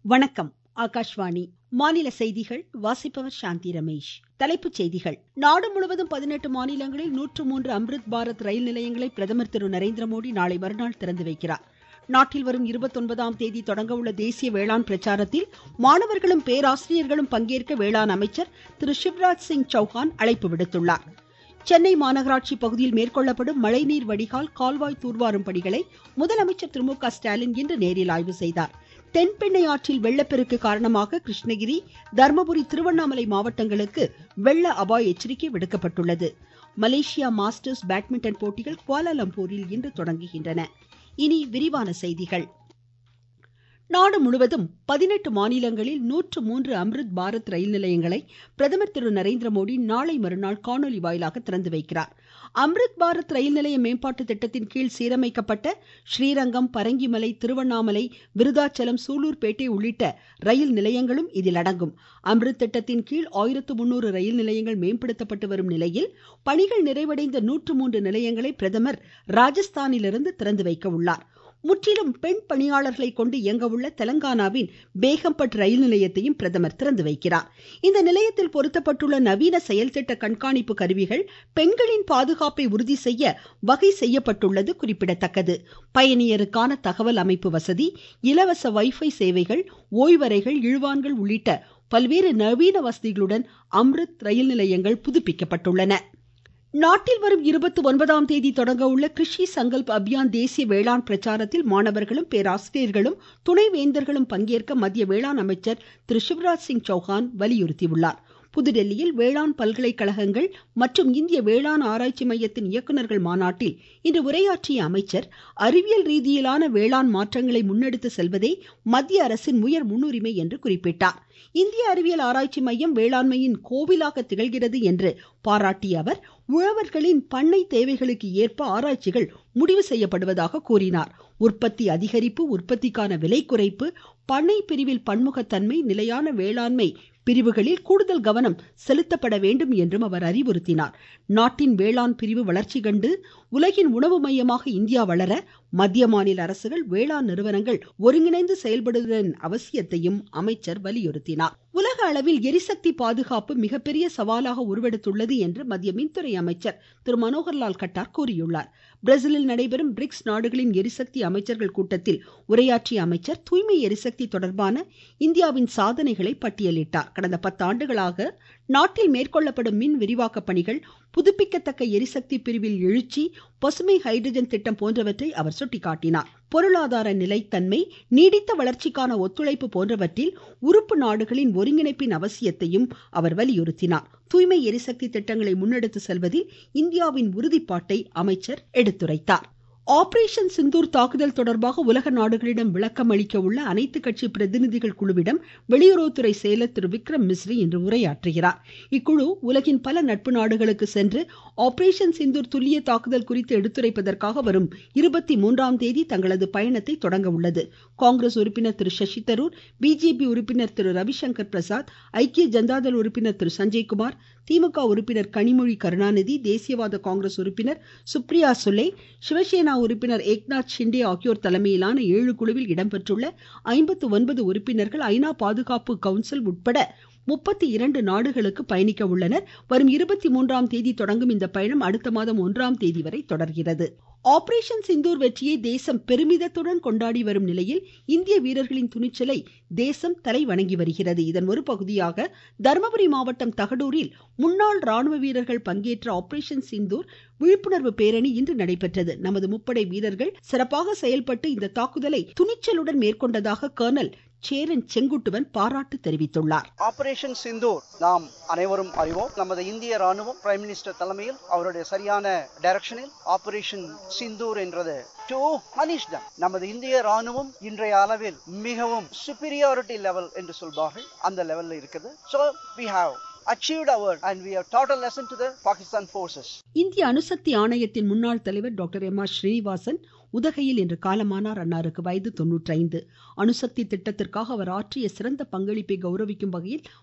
வணக்கம் ஆகாஷ்வாணி மாநில செய்திகள் வாசிப்பவர் சாந்தி ரமேஷ் தலைப்புச் செய்திகள் நாடு முழுவதும் பதினெட்டு மாநிலங்களில் நூற்று மூன்று அம்ரித் பாரத் ரயில் நிலையங்களை பிரதமர் திரு நரேந்திர மோடி நாளை மறுநாள் திறந்து வைக்கிறார் நாட்டில் வரும் இருபத்தொன்பதாம் தேதி தொடங்க உள்ள தேசிய வேளாண் பிரச்சாரத்தில் மாணவர்களும் பேராசிரியர்களும் பங்கேற்க வேளாண் அமைச்சர் திரு சிவராஜ் சிங் சௌஹான் அழைப்பு விடுத்துள்ளார் சென்னை மாநகராட்சி பகுதியில் மேற்கொள்ளப்படும் மழைநீர் வடிகால் கால்வாய் தூர்வாரும் பணிகளை முதலமைச்சர் திரு மு க ஸ்டாலின் இன்று நேரில் ஆய்வு செய்தார் தென்பெண்ணை ஆற்றில் வெள்ளப்பெருக்கு காரணமாக கிருஷ்ணகிரி தர்மபுரி திருவண்ணாமலை மாவட்டங்களுக்கு வெள்ள அபாய எச்சரிக்கை விடுக்கப்பட்டுள்ளது மலேசியா மாஸ்டர்ஸ் பேட்மிண்டன் போட்டிகள் குவாலாலம்பூரில் இன்று தொடங்குகின்றன இனி விரிவான செய்திகள் நாடு முழுவதும் பதினெட்டு மாநிலங்களில் நூற்று மூன்று அம்ரித் பாரத் ரயில் நிலையங்களை பிரதமர் திரு நரேந்திர மோடி நாளை மறுநாள் காணொலி வாயிலாக திறந்து வைக்கிறார் அம்ரித் பாரத் ரயில் நிலைய மேம்பாட்டு திட்டத்தின் கீழ் சீரமைக்கப்பட்ட ஸ்ரீரங்கம் பரங்கிமலை திருவண்ணாமலை விருதாச்சலம் சூலூர்பேட்டை உள்ளிட்ட ரயில் நிலையங்களும் இதில் அடங்கும் அம்ரித் திட்டத்தின் கீழ் ஆயிரத்து முன்னூறு ரயில் நிலையங்கள் மேம்படுத்தப்பட்டு வரும் நிலையில் பணிகள் நிறைவடைந்த நூற்று மூன்று நிலையங்களை பிரதமர் ராஜஸ்தானிலிருந்து திறந்து வைக்க உள்ளார் முற்றிலும் பெண் பணியாளர்களை கொண்டு இயங்க உள்ள தெலங்கானாவின் பேகம்பட் ரயில் நிலையத்தையும் பிரதமர் திறந்து வைக்கிறார் இந்த நிலையத்தில் பொருத்தப்பட்டுள்ள நவீன செயல்திட்ட கண்காணிப்பு கருவிகள் பெண்களின் பாதுகாப்பை உறுதி செய்ய வகை செய்யப்பட்டுள்ளது குறிப்பிடத்தக்கது பயணியருக்கான தகவல் அமைப்பு வசதி இலவச வைஃபை சேவைகள் ஓய்வறைகள் இழுவான்கள் உள்ளிட்ட பல்வேறு நவீன வசதிகளுடன் அம்ரித் ரயில் நிலையங்கள் புதுப்பிக்கப்பட்டுள்ளன நாட்டில் வரும் இருபத்தி ஒன்பதாம் தேதி தொடங்க உள்ள கிருஷி சங்கல்ப் அபியான் தேசிய வேளாண் பிரச்சாரத்தில் மாணவர்களும் பேராசிரியர்களும் துணைவேந்தர்களும் பங்கேற்க மத்திய வேளாண் அமைச்சர் திரு சிவராஜ் சிங் சௌஹான் வலியுறுத்தியுள்ளார் புதுடெல்லியில் வேளாண் பல்கலைக்கழகங்கள் மற்றும் இந்திய வேளாண் ஆராய்ச்சி மையத்தின் இயக்குநர்கள் மாநாட்டில் இன்று உரையாற்றிய அமைச்சர் அறிவியல் ரீதியிலான வேளாண் மாற்றங்களை முன்னெடுத்து செல்வதே மத்திய அரசின் உயர் முன்னுரிமை என்று குறிப்பிட்டார் இந்திய அறிவியல் ஆராய்ச்சி மையம் வேளாண்மையின் கோவிலாக திகழ்கிறது என்று பாராட்டிய அவர் உழவர்களின் பண்ணை தேவைகளுக்கு ஏற்ப ஆராய்ச்சிகள் முடிவு செய்யப்படுவதாக கூறினார் உற்பத்தி அதிகரிப்பு உற்பத்திக்கான விலை குறைப்பு பண்ணை பிரிவில் பன்முகத்தன்மை நிலையான வேளாண்மை பிரிவுகளில் கூடுதல் கவனம் செலுத்தப்பட வேண்டும் என்றும் அவர் அறிவுறுத்தினார் நாட்டின் வேளாண் பிரிவு வளர்ச்சி கண்டு உலகின் உணவு மையமாக இந்தியா வளர மத்திய மாநில அரசுகள் வேளாண் நிறுவனங்கள் ஒருங்கிணைந்து செயல்படுவதன் அவசியத்தையும் அமைச்சர் வலியுறுத்தினார் உலக அளவில் எரிசக்தி பாதுகாப்பு மிகப்பெரிய சவாலாக உருவெடுத்துள்ளது என்று மத்திய மின்துறை அமைச்சர் திரு மனோகர்லால் கட்டார் கூறியுள்ளார் பிரேசிலில் நடைபெறும் பிரிக்ஸ் நாடுகளின் எரிசக்தி அமைச்சர்கள் கூட்டத்தில் உரையாற்றிய அமைச்சர் தூய்மை எரிசக்தி தொடர்பான இந்தியாவின் சாதனைகளை பட்டியலிட்டார் கடந்த பத்தாண்டுகளாக நாட்டில் மேற்கொள்ளப்படும் மின் விரிவாக்க பணிகள் புதுப்பிக்கத்தக்க எரிசக்தி பிரிவில் எழுச்சி பசுமை ஹைட்ரஜன் திட்டம் போன்றவற்றை அவர் சுட்டிக்காட்டினார் பொருளாதார நிலைத்தன்மை நீடித்த வளர்ச்சிக்கான ஒத்துழைப்பு போன்றவற்றில் உறுப்பு நாடுகளின் ஒருங்கிணைப்பின் அவசியத்தையும் அவர் வலியுறுத்தினார் தூய்மை எரிசக்தி திட்டங்களை முன்னெடுத்து செல்வதில் இந்தியாவின் உறுதிப்பாட்டை அமைச்சர் எடுத்துரைத்தார் ஆபரேஷன் சிந்தூர் தாக்குதல் தொடர்பாக உலக நாடுகளிடம் விளக்கம் அளிக்க உள்ள அனைத்து கட்சி பிரதிநிதிகள் குழுவிடம் வெளியுறவுத்துறை செயலர் திரு விக்ரம் மிஸ்ரி இன்று உரையாற்றுகிறார் இக்குழு உலகின் பல நட்பு நாடுகளுக்கு சென்று ஆபரேஷன் சிந்தூர் துல்லிய தாக்குதல் குறித்து எடுத்துரைப்பதற்காக வரும் இருபத்தி மூன்றாம் தேதி தங்களது பயணத்தை தொடங்க உள்ளது காங்கிரஸ் உறுப்பினர் திரு சசி தரூர் பிஜேபி உறுப்பினர் திரு ரவிசங்கர் பிரசாத் ஐக்கிய ஜனதாதள் உறுப்பினர் திரு சஞ்சய்குமார் திமுக உறுப்பினர் கனிமொழி கருணாநிதி தேசியவாத காங்கிரஸ் உறுப்பினர் சுப்ரியா சுலே சிவசேனா உறுப்பினர் ஏக்நாத் ஷிண்டே ஆகியோர் தலைமையிலான ஏழு குழுவில் இடம்பெற்றுள்ள ஐம்பத்து ஒன்பது உறுப்பினர்கள் ஐநா பாதுகாப்பு கவுன்சில் உட்பட முப்பத்தி இரண்டு நாடுகளுக்கு பயணிக்க உள்ளனர் வரும் இருபத்தி மூன்றாம் தேதி தொடங்கும் இந்த பயணம் அடுத்த மாதம் ஒன்றாம் தேதி வரை தொடர்கிறது ஆபரேஷன் சிந்தூர் வெற்றியை தேசம் பெருமிதத்துடன் கொண்டாடி வரும் நிலையில் இந்திய வீரர்களின் துணிச்சலை தேசம் தலை வணங்கி வருகிறது இதன் ஒரு பகுதியாக தருமபுரி மாவட்டம் தகடூரில் முன்னாள் ராணுவ வீரர்கள் பங்கேற்ற ஆபரேஷன் சிந்தூர் விழிப்புணர்வு பேரணி இன்று நடைபெற்றது நமது முப்படை வீரர்கள் சிறப்பாக செயல்பட்டு இந்த தாக்குதலை துணிச்சலுடன் மேற்கொண்டதாக கர்னல் சேரன் செங்குட்டுவன் பாராட்டு தெரிவித்துள்ளார் ஆபரேஷன் சிந்தூர் நாம் அனைவரும் அறிவோம் நமது இந்திய ராணுவம் பிரைம் மினிஸ்டர் தலைமையில் அவருடைய சரியான டைரக்ஷனில் ஆபரேஷன் சிந்தூர் என்றது டு பனிஷ் தம் நமது இந்திய ராணுவம் இன்றைய அளவில் மிகவும் சுப்பீரியாரிட்டி லெவல் என்று சொல்வார்கள் அந்த லெவல்ல இருக்குது so we have achieved our and we have taught a lesson to the Pakistan forces. இந்திய அணுசக்தி ஆணையத்தின் முன்னாள் தலைவர் டாக்டர் எம் ஆர் ஸ்ரீனிவாசன் உதகையில் இன்று காலமானார் அன்னாருக்கு வயது தொன்னூற்றி ஐந்து அணுசக்தி திட்டத்திற்காக அவர் ஆற்றிய சிறந்த பங்களிப்பை கௌரவிக்கும் வகையில்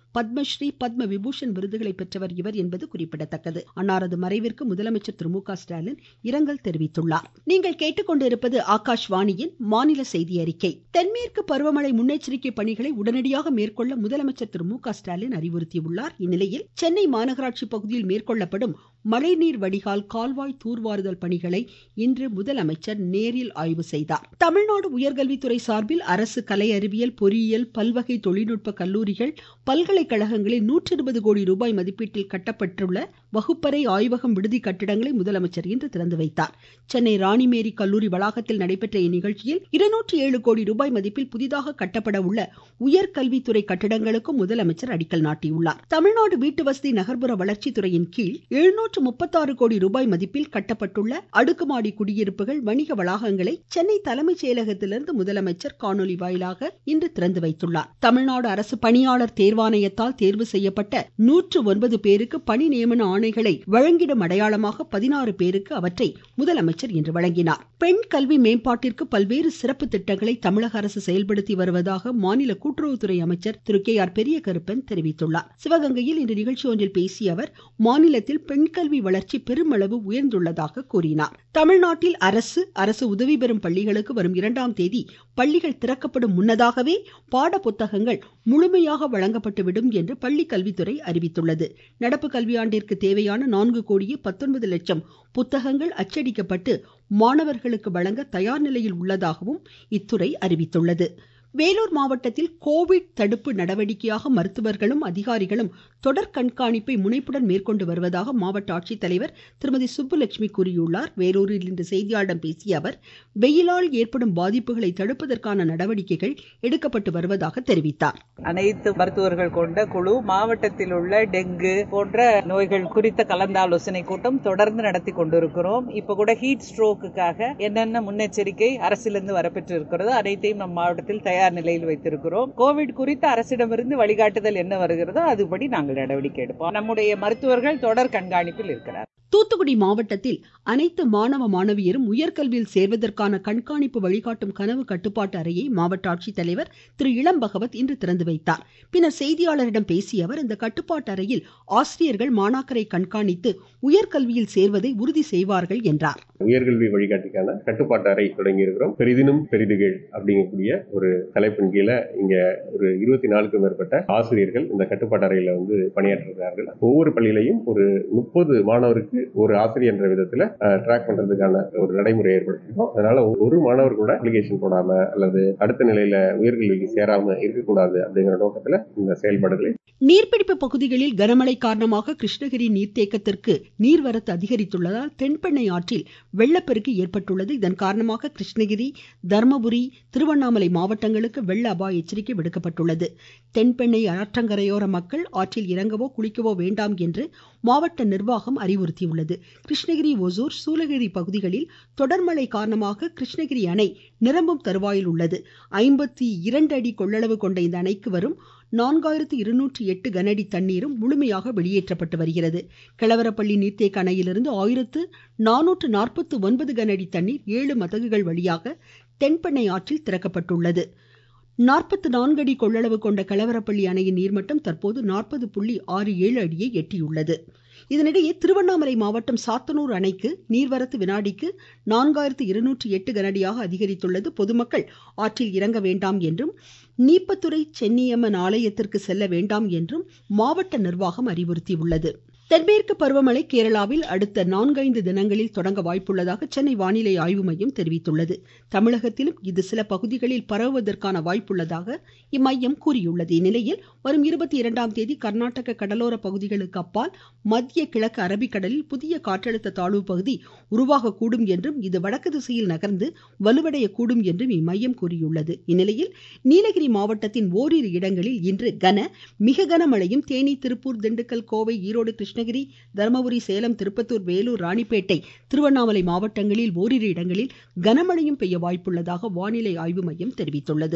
பத்மஸ்ரீ பத்ம விபூஷன் விருதுகளை பெற்றவர் இவர் என்பது குறிப்பிடத்தக்கது அன்னாரது மறைவிற்கு முதலமைச்சர் திரு மு க ஸ்டாலின் இரங்கல் தெரிவித்துள்ளார் நீங்கள் கேட்டுக்கொண்டிருப்பது ஆகாஷ்வாணியின் மாநில செய்தி அறிக்கை தென்மேற்கு பருவமழை முன்னெச்சரிக்கை பணிகளை உடனடியாக மேற்கொள்ள முதலமைச்சர் திரு மு க ஸ்டாலின் அறிவுறுத்தியுள்ளார் இந்நிலையில் சென்னை மாநகராட்சி பகுதியில் மேற்கொள்ளப்படும் மழைநீர் வடிகால் கால்வாய் தூர்வாறுதல் பணிகளை இன்று முதலமைச்சர் நேரில் ஆய்வு செய்தார் தமிழ்நாடு உயர்கல்வித்துறை சார்பில் அரசு கலை அறிவியல் பொறியியல் பல்வகை தொழில்நுட்ப கல்லூரிகள் பல்கலைக்கழகங்களில் நூற்றி இருபது கோடி ரூபாய் மதிப்பீட்டில் கட்டப்பட்டுள்ள வகுப்பறை ஆய்வகம் விடுதி கட்டிடங்களை முதலமைச்சர் இன்று திறந்து வைத்தார் சென்னை ராணிமேரி கல்லூரி வளாகத்தில் நடைபெற்ற இந்நிகழ்ச்சியில் இருநூற்றி ஏழு கோடி ரூபாய் மதிப்பில் புதிதாக கட்டப்பட உள்ள உயர்கல்வித்துறை கட்டிடங்களுக்கும் முதலமைச்சர் அடிக்கல் நாட்டியுள்ளார் தமிழ்நாடு வீட்டு வசதி நகர்ப்புற வளர்ச்சித்துறையின் கீழ் எழுநூற்று முப்பத்தாறு கோடி ரூபாய் மதிப்பில் கட்டப்பட்டுள்ள அடுக்குமாடி குடியிருப்புகள் வணிக வளாகங்களை சென்னை தலைமைச் செயலகத்திலிருந்து முதலமைச்சர் காணொலி வாயிலாக இன்று திறந்து வைத்துள்ளார் தமிழ்நாடு அரசு பணியாளர் தேர்வாணையத்தால் தேர்வு செய்யப்பட்ட நூற்று ஒன்பது பேருக்கு பணி நியமன ஆணைகளை வழங்கிடும் அடையாளமாக பதினாறு பேருக்கு அவற்றை முதலமைச்சர் இன்று வழங்கினார் பெண் கல்வி மேம்பாட்டிற்கு பல்வேறு சிறப்பு திட்டங்களை தமிழக அரசு செயல்படுத்தி வருவதாக மாநில கூட்டுறவுத்துறை அமைச்சர் திரு கே ஆர் பெரிய கருப்பன் தெரிவித்துள்ளார் சிவகங்கையில் இன்று நிகழ்ச்சி ஒன்றில் பேசிய அவர் மாநிலத்தில் பெண் கல்வி வளர்ச்சி பெருமளவு உயர்ந்துள்ளதாக கூறினார் தமிழ்நாட்டில் அரசு அரசு உதவி பெறும் பள்ளிகளுக்கு வரும் இரண்டாம் தேதி பள்ளிகள் திறக்கப்படும் முன்னதாகவே பாட புத்தகங்கள் முழுமையாக வழங்கப்பட்டுவிடும் என்று பள்ளி கல்வித்துறை அறிவித்துள்ளது நடப்பு கல்வியாண்டிற்கு தேவையான நான்கு கோடியே பத்தொன்பது லட்சம் புத்தகங்கள் அச்சடிக்கப்பட்டு மாணவர்களுக்கு வழங்க தயார் நிலையில் உள்ளதாகவும் இத்துறை அறிவித்துள்ளது வேலூர் மாவட்டத்தில் கோவிட் தடுப்பு நடவடிக்கையாக மருத்துவர்களும் அதிகாரிகளும் தொடர் கண்காணிப்பை முனைப்புடன் மேற்கொண்டு வருவதாக மாவட்ட ஆட்சித்தலைவர் திருமதி சுப்புலட்சுமி கூறியுள்ளார் வேலூரில் இன்று செய்தியாளர்களிடம் பேசிய அவர் வெயிலால் ஏற்படும் பாதிப்புகளை தடுப்பதற்கான நடவடிக்கைகள் எடுக்கப்பட்டு வருவதாக தெரிவித்தார் அனைத்து மருத்துவர்கள் கொண்ட குழு மாவட்டத்தில் உள்ள டெங்கு போன்ற நோய்கள் குறித்த கலந்தாலோசனை கூட்டம் தொடர்ந்து நடத்தி கொண்டிருக்கிறோம் இப்ப கூட ஹீட் ஸ்ட்ரோக்குக்காக என்னென்ன முன்னெச்சரிக்கை அரசிலிருந்து வரப்பெற்று இருக்கிறதோ அனைத்தையும் நம் மாவட்டத்தில் தயார் நிலையில் வைத்திருக்கிறோம் கோவிட் குறித்து அரசிடமிருந்து வழிகாட்டுதல் என்ன வருகிறதோ அதுபடி நாங்கள் நடவடிக்கை எடுப்போம் நம்முடைய மருத்துவர்கள் தொடர் கண்காணிப்பில் இருக்கிறார் தூத்துக்குடி மாவட்டத்தில் அனைத்து மாணவ மாணவியரும் உயர்கல்வியில் சேர்வதற்கான கண்காணிப்பு வழிகாட்டும் கனவு கட்டுப்பாட்டு அறையை மாவட்ட ஆட்சித்தலைவர் திரு இளம் பகவத் இன்று திறந்து வைத்தார் பின்னர் செய்தியாளரிடம் பேசிய அவர் இந்த கட்டுப்பாட்டு அறையில் ஆசிரியர்கள் மாணாக்கரை கண்காணித்து உயர்கல்வியில் சேர்வதை உறுதி செய்வார்கள் என்றார் உயர்கல்வி வழிகாட்டிக்கான கட்டுப்பாட்டு அறை தொடங்கி இருக்கிறோம் பெரிதினும் பெரிதுகள் அப்படிங்கக்கூடிய ஒரு தலைப்பின் கீழே இங்க ஒரு இருபத்தி நாலுக்கும் மேற்பட்ட ஆசிரியர்கள் இந்த கட்டுப்பாட்டு அறையில வந்து பணியாற்றுகிறார்கள் ஒவ்வொரு பள்ளியிலையும் ஒரு முப்பது மாணவருக்கு ஒரு ஆசிரியர் என்ற விதத்துல ட்ராக் பண்றதுக்கான ஒரு நடைமுறை ஏற்படுத்திருக்கோம் அதனால ஒரு மாணவர் கூட அப்ளிகேஷன் போடாம அல்லது அடுத்த நிலையில உயர்கல்விக்கு சேராம இருக்கக்கூடாது அப்படிங்கிற நோக்கத்துல இந்த செயல்பாடுகளை நீர்பிடிப்பு பகுதிகளில் கனமழை காரணமாக கிருஷ்ணகிரி நீர்த்தேக்கத்திற்கு நீர்வரத்து அதிகரித்துள்ளதால் தென்பெண்ணை ஆற்றில் வெள்ளப்பெருக்கு ஏற்பட்டுள்ளது இதன் காரணமாக கிருஷ்ணகிரி தர்மபுரி திருவண்ணாமலை மாவட்டங்களுக்கு வெள்ள அபாய எச்சரிக்கை விடுக்கப்பட்டுள்ளது தென்பெண்ணை ஆற்றங்கரையோர மக்கள் ஆற்றில் இறங்கவோ குளிக்கவோ வேண்டாம் என்று மாவட்ட நிர்வாகம் அறிவுறுத்தியுள்ளது கிருஷ்ணகிரி ஒசூர் சூலகிரி பகுதிகளில் தொடர் மழை காரணமாக கிருஷ்ணகிரி அணை நிரம்பும் தருவாயில் உள்ளது ஐம்பத்தி இரண்டு அடி கொள்ளளவு கொண்ட இந்த அணைக்கு வரும் நான்காயிரத்து இருநூற்றி எட்டு கனஅடி தண்ணீரும் முழுமையாக வெளியேற்றப்பட்டு வருகிறது கிழவரப்பள்ளி நீர்த்தேக்க அணையிலிருந்து ஆயிரத்து நானூற்று நாற்பத்து ஒன்பது கனஅடி தண்ணீர் ஏழு மதகுகள் வழியாக தென்பெண்ணை ஆற்றில் திறக்கப்பட்டுள்ளது நாற்பத்து நான்கு அடி கொள்ளளவு கொண்ட கிழவரப்பள்ளி அணையின் நீர்மட்டம் தற்போது நாற்பது புள்ளி ஆறு ஏழு அடியை எட்டியுள்ளது இதனிடையே திருவண்ணாமலை மாவட்டம் சாத்தனூர் அணைக்கு நீர்வரத்து வினாடிக்கு நான்காயிரத்து இருநூற்றி எட்டு கனடியாக அதிகரித்துள்ளது பொதுமக்கள் ஆற்றில் இறங்க வேண்டாம் என்றும் நீப்பத்துறை சென்னியம்மன் ஆலயத்திற்கு செல்ல வேண்டாம் என்றும் மாவட்ட நிர்வாகம் அறிவுறுத்தியுள்ளது தென்மேற்கு பருவமழை கேரளாவில் அடுத்த நான்கைந்து தினங்களில் தொடங்க வாய்ப்புள்ளதாக சென்னை வானிலை ஆய்வு மையம் தெரிவித்துள்ளது தமிழகத்திலும் இது சில பகுதிகளில் பரவுவதற்கான வாய்ப்புள்ளதாக இம்மையம் கூறியுள்ளது இந்நிலையில் வரும் இருபத்தி இரண்டாம் தேதி கர்நாடக கடலோர பகுதிகளுக்கு அப்பால் மத்திய கிழக்கு அரபிக்கடலில் புதிய காற்றழுத்த தாழ்வு பகுதி உருவாகக்கூடும் என்றும் இது வடக்கு திசையில் நகர்ந்து வலுவடையக்கூடும் என்றும் இம்மையம் கூறியுள்ளது இந்நிலையில் நீலகிரி மாவட்டத்தின் ஓரிரு இடங்களில் இன்று கன மிக கனமழையும் தேனி திருப்பூர் திண்டுக்கல் கோவை ஈரோடு கிருஷ்ண கிருஷ்ணகிரி தருமபுரி சேலம் திருப்பத்தூர் வேலூர் ராணிப்பேட்டை திருவண்ணாமலை மாவட்டங்களில் ஓரிரு இடங்களில் கனமழையும் பெய்ய வாய்ப்புள்ளதாக வானிலை ஆய்வு மையம் தெரிவித்துள்ளது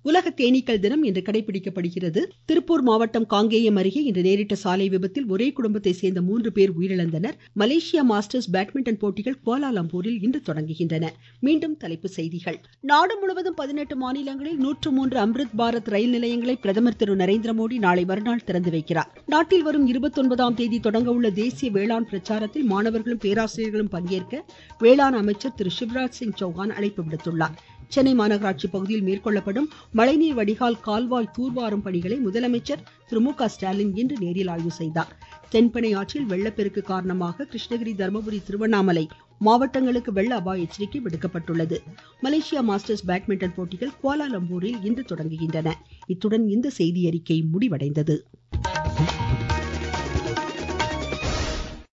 உலக தேனீக்கள் தினம் இன்று கடைபிடிக்கப்படுகிறது திருப்பூர் மாவட்டம் காங்கேயம் அருகே இன்று நேரிட்ட சாலை விபத்தில் ஒரே குடும்பத்தை சேர்ந்த மூன்று பேர் உயிரிழந்தனர் மலேசியா மாஸ்டர்ஸ் பேட்மிண்டன் போட்டிகள் கோலாலம்பூரில் இன்று தொடங்குகின்றன மீண்டும் தலைப்புச் செய்திகள் நாடு முழுவதும் பதினெட்டு மாநிலங்களில் நூற்று மூன்று அம்ரித் பாரத் ரயில் நிலையங்களை பிரதமர் திரு நரேந்திர மோடி நாளை மறுநாள் திறந்து வைக்கிறார் நாட்டில் வரும் இருபத்தொன்பதாம் தேதி தொடங்க உள்ள தேசிய வேளாண் பிரச்சாரத்தில் மாணவர்களும் பேராசிரியர்களும் பங்கேற்க வேளாண் அமைச்சர் திரு சிவராஜ் சிங் சௌஹான் அழைப்பு விடுத்துள்ளார் சென்னை மாநகராட்சி பகுதியில் மேற்கொள்ளப்படும் மழைநீர் வடிகால் கால்வாய் தூர்வாரும் பணிகளை முதலமைச்சர் திரு மு க ஸ்டாலின் இன்று நேரில் ஆய்வு செய்தார் தென்பெண்ணை ஆற்றில் வெள்ளப்பெருக்கு காரணமாக கிருஷ்ணகிரி தருமபுரி திருவண்ணாமலை மாவட்டங்களுக்கு வெள்ள அபாய எச்சரிக்கை விடுக்கப்பட்டுள்ளது மலேசியா மாஸ்டர்ஸ் பேட்மிண்டன் போட்டிகள் குவாலாலம்பூரில் இன்று தொடங்குகின்றன இத்துடன் இந்த செய்தியறிக்கை முடிவடைந்தது